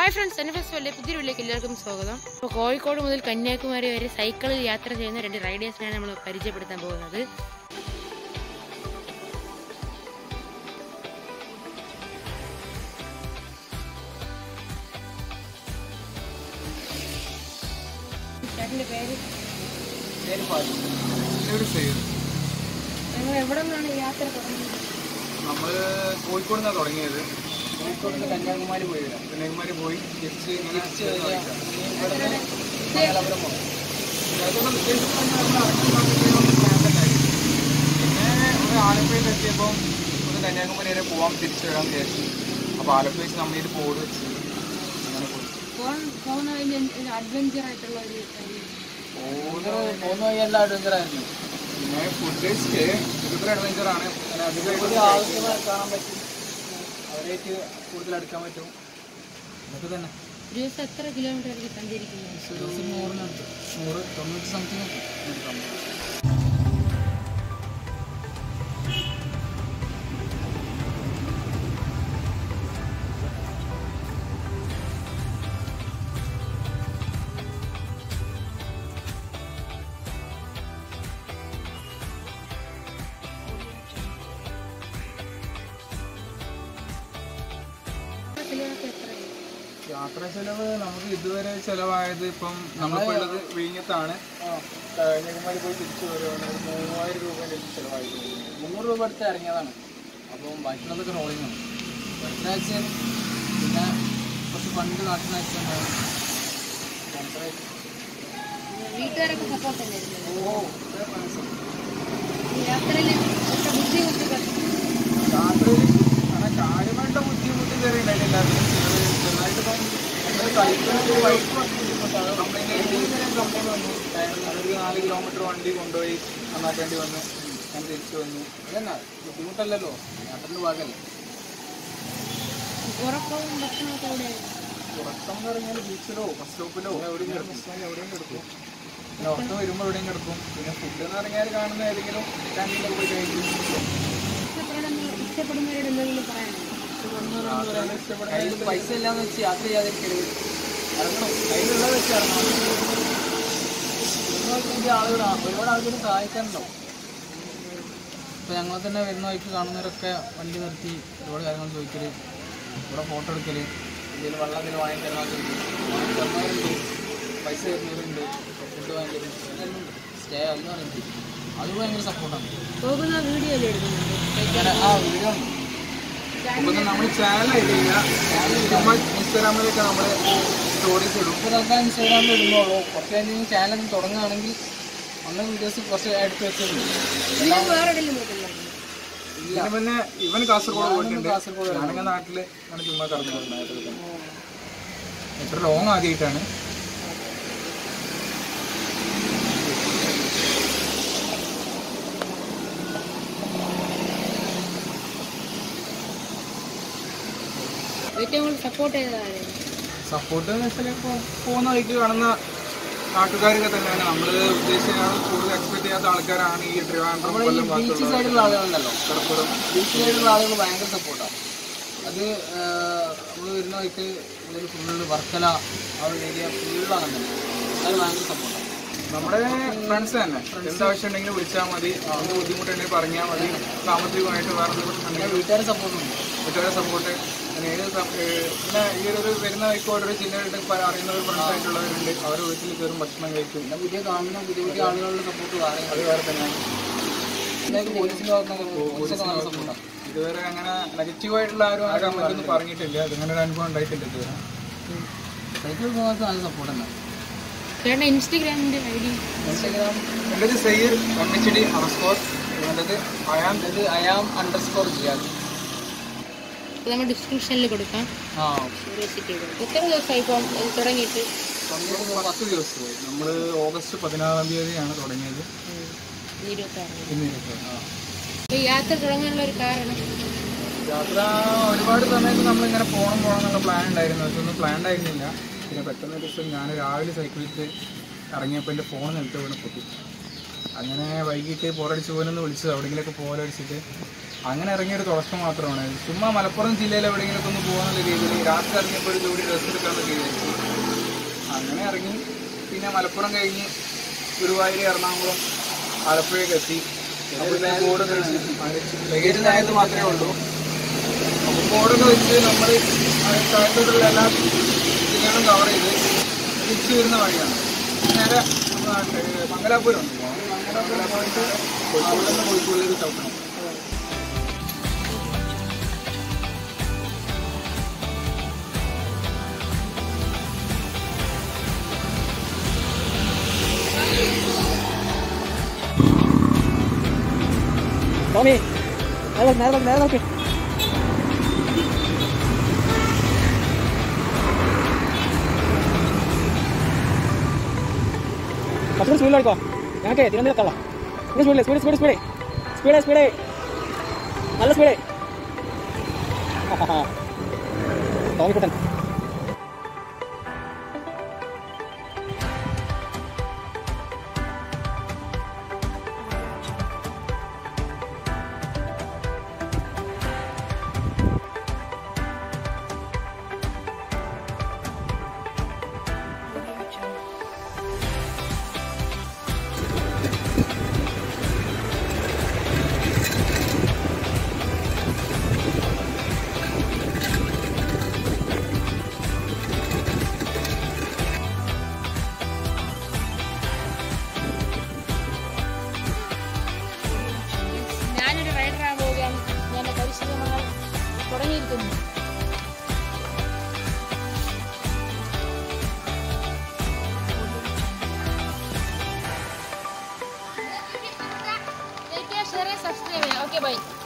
Hi friends N ഫെസ്റ്റിവലിലെ പുതിയ വീട്ടിലേക്ക് എല്ലാവർക്കും സ്വാഗതം ഇപ്പോൾ കോഴിക്കോട് മുതൽ കന്യാകുമാരി വരെ സൈക്കിളിൽ യാത്ര ചെയ്യുന്ന രണ്ട് റൈഡേഴ്സിനാണ് നമ്മൾ പരിചയപ്പെടുത്താൻ പോകുന്നത് ചേട്ടൻ്റെ പേര് ഒരു സൈഡ് നിങ്ങൾ എവിടെ നിന്നാണ് യാത്ര തുടങ്ങിയത് നമ്മൾ കോഴിക്കോട് നിന്നാണ് തുടങ്ങിയത് കോഴിക്കോട് നിന്ന് കന്യാകുമാരി പോയി വരാം കന്യാകുമാരി പോയി തിരിച്ച് ഇങ്ങനെ തിരിച്ച് ചെന്ന് കഴിഞ്ഞാൽ കളിക്കാം. ഇവിടുന്ന് മംഗലാപുരം പോകും അതൊന്നും ഉദ്ദേശിച്ച് നമ്മൾ ഇറങ്ങുന്ന സമയത്ത് ഒരു plan ഉണ്ടായിരുന്നു. പിന്നെ ഒരു ആലപ്പുഴയിൽ എത്തിയപ്പോൾ ഒന്ന് കന്യാകുമാരി വരെ പോവാം തിരിച്ചു വരാൻ വിചാരിച്ചു അപ്പോൾ ആലപ്പുഴ വെച്ച് നമ്മളിത് ബോർഡ് വെച്ച് അങ്ങനെ പോയി പോകുന്ന ഒരു അഡ്വഞ്ചർ ആയിട്ടുള്ള ഒരു പോകുന്ന പോകുന്ന വഴി എല്ലാം അഡ്വഞ്ചർ ആയിരുന്നു പിന്നെ ഫുഡ് സ്റ്റേ ഇതൊരു അഡ്വഞ്ചർ ആണ് അങ്ങനെ അധികം പുതിയ ആൾക്കാരെ കാണാൻ പറ്റും അവരായിട്ട് കൂടുതൽ അടുക്കാൻ പറ്റും അതൊക്കെ തന്നെ ഒരു ദിവസം എത്ര കിലോമീറ്റർ ആയിരിക്കും സഞ്ചരിക്കുന്നത് ഒരു ദിവസം നൂറിനടുത്ത് നൂറ് തൊണ്ണൂറ്റി സംതിങ് എടുക്കാം കിലോമീറ്റർ എത്രയാണ് യാത്രാ ചെലവ് നമുക്ക് ഇതുവരെ ചെലവായത് ഇപ്പം നമ്മളിപ്പോൾ ഉള്ളത് വിഴിഞ്ഞത്താണ് കന്യാകുമാരി പോയി തിരിച്ചു വരുവാണ് ഒരു മൂവായിരം രൂപേൻ്റെ അടുത്ത് ചെലവായിരുന്നു മുന്നൂറ് രൂപ അടുത്ത് ഇറങ്ങിയതാണ് അപ്പം ബാക്കിയുള്ളതൊക്കെ റോളിംഗ് ആണ് അടുത്താഴ്ച പിന്നെ കുറച്ച് ഫണ്ട് നാട്ടിനാഴ്ച വീട്ടുകാരൊക്കെ സപ്പോർട്ട് തന്നെയായിരുന്നു ഓ യാത്രയിൽ എത്ര ബുദ്ധിമുട്ടുകൾ യാത്രയിൽ അങ്ങനെ കാര്യമായിട്ട് ബുദ്ധിമുട്ട് കയറി ഉണ്ടായിട്ടില്ല പിന്നെ ചെലവ് ചെറുതായിട്ട് ഇപ്പം നമ്മള് സൈക്കിളിൽ ബൈക്ക് കംപ്ലൈൻറ്റ് കംപ്ലൈൻറ്റ് വന്നു ഒരു നാല് കിലോമീറ്റർ വണ്ടി കൊണ്ടുപോയി നന്നാക്കേണ്ടി വന്നു ഞാൻ തിരിച്ചു വന്നു അതന്നെ ബുദ്ധിമുട്ടല്ലല്ലോ യാത്രൻ്റെ ഭാഗമല്ലേ ഉറക്കവും ഭക്ഷണമൊക്കെ എവിടെയായിരുന്നു ഉറക്കം എന്ന് പറഞ്ഞാൽ ബീച്ചിലോ ബസ് സ്റ്റോപ്പിലോ എവിടെയും കിടക്കും എവിടെയും കിടക്കും പിന്നെ ഉറക്കം വരുമ്പോൾ എവിടെയും കിടക്കും പിന്നെ ഫുഡ് എന്ന് പറഞ്ഞാൽ കാണുന്ന ഏതെങ്കിലും ക്യാൻറ്റീനിലൊക്കെ പോയി കഴിക്കും ഇഷ്ടപ്പെടുന്ന ഇഷ്ടപ്പെടുന്നവരോട് എന്തെങ്കിലും പറയാനുണ്ടോ യാത്രകൾ ഇഷ്ടപ്പെടുന്ന കയ്യിൽ പൈസ ഇല്ലാന്ന് വെച്ച് യാത്ര ചെയ്യാതിരിക്കരുത് ഇറങ്ങണം കയ്യിലുള്ളത് വെച്ച് ഇറങ്ങണം വരുന്ന ആളുകൾ ഒരുപാട് ആളുകൾ സഹായിക്കാനുണ്ടാവും ഇപ്പം ഞങ്ങളെ തന്നെ വരുന്ന വഴിക്ക് കാണുന്നവരൊക്കെ വണ്ടി നിർത്തി ഒരുപാട് കാര്യങ്ങൾ ചോദിക്കല് ഇവിടെ ഫോട്ടോ എടുക്കല് എന്തെങ്കിലും വെള്ളം എന്തെങ്കിലും വാങ്ങിത്തരുന്നവരുണ്ട് വാങ്ങിത്തരുന്നവരുണ്ട് പൈസ തരുന്നവരുണ്ട് ഫുഡ് വാങ്ങിത്തരുന്നുണ്ട് എല്ലാം ഉണ്ട് സ്റ്റേ എന്ന് പറയുന്നത് അത് ഭയങ്കര സപ്പോർട്ടാണ് പോകുന്ന വീഡിയോ അല്ലേ എടുക്കുന്നുണ്ട് ആ വീഡിയോ ഉണ്ട് അപ്പൊ നമ്മൾ ചാനൽ ഐഡിയ ചുമ്മാ ഇൻസ്റ്റാഗ്രാമിലൊക്കെ നമ്മൾ സ്റ്റോറീസ് ഇടും ഇപ്പോൾ തൽക്കാലം ഇൻസ്റ്റാഗ്രാമിൽ ഇടുന്നുള്ളൂ കുറച്ച് കഴിഞ്ഞ് ചാനൽ തുടങ്ങുകയാണെങ്കിൽ അങ്ങനെ വീഡിയോസ് കുറച്ച് എടുത്ത് വെച്ചിട്ടുണ്ട് നിങ്ങൾ വേറെ എവിടെയെങ്കിലും പോയിട്ടുണ്ടായിരുന്നു ഇതിന് പിന്നെ ഇവൻ കാസർഗോഡ് പോയിട്ടുണ്ട് കാസർഗോഡ് ഞാനൊക്കെ നാട്ടില് അങ്ങനെ ചുമ്മാ കറങ്ങി വരുന്നത് എത്ര ലോങ് ആദ്യമായിട്ടാണ് ഏറ്റവും കൂടുതൽ സപ്പോർട്ട് ചെയ്തതാണ് സപ്പോർട്ട് എന്ന് വെച്ചാൽ ഇപ്പോൾ പോകുന്ന വഴിക്ക് കാണുന്ന നാട്ടുകാരൊക്കെ തന്നെയാണ് നമ്മൾ ഉദ്ദേശിച്ച കൂടുതൽ എക്സ്പെക്ട് ചെയ്യാത്ത ആൾക്കാരാണ് ഈ ട്രിവാൻഡ്രം നമ്മുടെ ഈ കൊല്ലം ബീച്ച് ഭാഗത്തുള്ള സൈഡിലുള്ള ആളുകളുണ്ടല്ലോ കടപ്പുറം ബീച്ച് സൈഡിലുള്ള ആളുകൾ ഭയങ്കര സപ്പോർട്ടാണ് അത് നമ്മൾ വരുന്ന വഴിക്ക് ഇതിൽ ഫുള്ള് വർക്കല ആ ഒരു ഏരിയ ഫുള്ളാണ് തന്നെ അത് ഭയങ്കര സപ്പോർട്ടാണ് നമ്മുടെ ഫ്രണ്ട്സ് തന്നെ എന്താവശ്യം ഉണ്ടെങ്കിലും വിളിച്ചാൽ മതി എന്ത് ബുദ്ധിമുട്ടുണ്ടെങ്കിൽ പറഞ്ഞാൽ മതി സാമ്പത്തികമായിട്ട് വേറെ എന്തെങ്കിലും പിന്നെ ഉണ്ടെങ്കിൽ വീട്ടുകാരെ സപ്പോർട്ടുണ്ട് വീട്ടുകാരെ സപ്പോർട്ട് പിന്നെ ഏത് സം- ഏഹ് പിന്നെ ഈ ഒരു വരുന്ന വഴിക്ക് ഓരോ ജില്ലകളുടെ പല അറിയുന്നവർ ഫ്രണ്ട്സ് ആയിട്ടുള്ളവരുണ്ട് അവർ വീട്ടിൽ കയറും ഭക്ഷണം കഴിക്കും പിന്നെ പുതിയ കാണുന്ന പുതിയ പുതിയ ആളുകളുടെ സപ്പോർട്ട് വേറെ അത് വേറെ തന്നെയാണ് ഇതിലേക്ക് പോലീസിൻ്റെ ഭാഗത്തുനിന്ന് പോലീസൊക്കെ നല്ല സപ്പോർട്ടാണ് ഇതുവരെ അങ്ങനെ നെഗറ്റീവായിട്ടുള്ള ആരും ആ കമന്റൊന്നും പറഞ്ഞിട്ടില്ല അതിങ്ങനെ ഒരു അനുഭവം ഉണ്ടായിട്ടില്ല ഇതുവരെ സൈക്കിൾ പോകുന്നത് നല്ല സപ്പോർട്ട് തന്നെ ചേട്ടൻ്റെ ഇൻസ്റ്റഗ്രാമിൻ്റെ ഐ ഡി ഇൻസ്റ്റാഗ്രാം എൻ്റെ ഒരു സെയ്യർ എം എച്ച് ഡി അണ്ടർസ്കോർ എന്നത് അയാം ഇത് അയാം അണ്ടർ സ്കോർ ജിയാദ് നമ്മൾ ഡിസ്ക്രിപ്ഷനിൽ കൊടുക്കാം ആ വിസിറ്റ് ചെയ്ത് എത്ര ദിവസമായി ഇപ്പം ഇത് തുടങ്ങിയിട്ട് പത്ത് ദിവസമായി നമ്മൾ ഓഗസ്റ്റ് പതിനാറാം തീയതിയാണ് തുടങ്ങിയത് ഇരുപത്തി ആറ് ഇന്ന് ഇരുപത്തി ആ ഈ യാത്ര തുടങ്ങാനുള്ള ഒരു കാരണം യാത്ര ഒരുപാട് സമയത്ത് നമ്മളിങ്ങനെ പോകണം പോകണം എന്നുള്ള പ്ലാൻ ഉണ്ടായിരുന്നു അതൊന്നും പ്ലാൻ ആയിരുന്നില്ല പിന്നെ പെട്ടെന്ന് ഒരു ദിവസം ഞാൻ രാവിലെ സൈക്കിളിൽ ഇറങ്ങിയപ്പോൾ എൻ്റെ ഫോൺ നിലത്ത് വീണ് പൊട്ടി അങ്ങനെ വൈകിട്ട് പോരടിച്ച് പോലെന്ന് വിളിച്ചത് എവിടെയെങ്കിലുമൊക്കെ പോരടിച്ചിട്ട് അങ്ങനെ ഇറങ്ങിയ ഒരു തുടക്കം മാത്രമാണ് ചുമ്മാ മലപ്പുറം ജില്ലയിൽ എവിടെയെങ്കിലുമൊക്കെ ഒന്ന് പോകാനുള്ള രീതിയിൽ രാത്രി ഇറങ്ങിയപ്പോൾ ഒരു ജോഡി ഡ്രസ്സ് എടുക്കാമെന്ന് വിചാരിച്ചു അങ്ങനെ ഇറങ്ങി പിന്നെ മലപ്പുറം കഴിഞ്ഞ് ഗുരുവായൂർ എറണാകുളം ആലപ്പുഴയൊക്കെ എത്തി ബോർഡൊക്കെ വെച്ച് ലഗേജ് ആയത് മാത്രമേ ഉള്ളൂ അപ്പോൾ ബോർഡൊക്കെ വെച്ച് നമ്മൾ കാസർഗോഡുള്ള എല്ലാ ജില്ലകളും കവർ ചെയ്ത് തിരിച്ചു വരുന്ന വഴിയാണ് നേരെ നമ്മുടെ നാട്ടിൽ മംഗലാപുരം ഉണ്ട് മംഗലാപുരം പോയിട്ട് അവിടെ നിന്ന് കോഴിക്കോടിലേക്ക് ചവിട്ടണം ടോമി നേരെ നോക്ക്, നേരെ നോക്ക്, നേരെ നോക്ക് കുറച്ചുകൂടി സ്പീഡിൽ ഓടിക്കോ ഞങ്ങൾക്ക് തിരുവനന്തപുരം എത്താം speed speed speed speed speed speed നല്ല സ്പീഡ് ടോമി കുട്ടൻ ഞാനൊരു റൈഡർ ആകാൻ പോവുകയാണ് ഞാൻ പരിശ്രമങ്ങൾ തുടങ്ങിയിരിക്കുന്നു സബ്സ്ക്രൈബ് ചെയ്യാം ഓക്കെ ബൈ